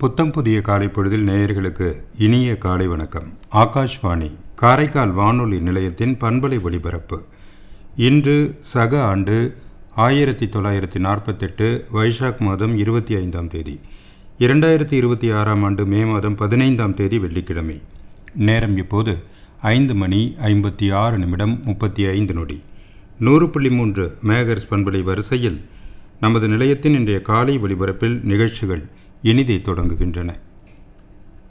புத்தம் புதிய காலை பொழுதில் நேயர்களுக்கு இனிய காலை வணக்கம் ஆகாஷ்வாணி காரைக்கால் வானொலி நிலையத்தின் பண்பலை ஒலிபரப்பு இன்று சக ஆண்டு ஆயிரத்தி தொள்ளாயிரத்தி நாற்பத்தெட்டு வைசாக் மாதம் இருபத்தி ஐந்தாம் தேதி இரண்டாயிரத்தி இருபத்தி ஆறாம் ஆண்டு மே மாதம் பதினைந்தாம் தேதி வெள்ளிக்கிழமை நேரம் இப்போது ஐந்து மணி ஐம்பத்தி ஆறு நிமிடம் முப்பத்தி ஐந்து நொடி நூறு புள்ளி மூன்று மேகர்ஸ் பண்பலை வரிசையில் நமது நிலையத்தின் இன்றைய காலை ஒலிபரப்பில் நிகழ்ச்சிகள் இனிதே தொடங்குகின்றன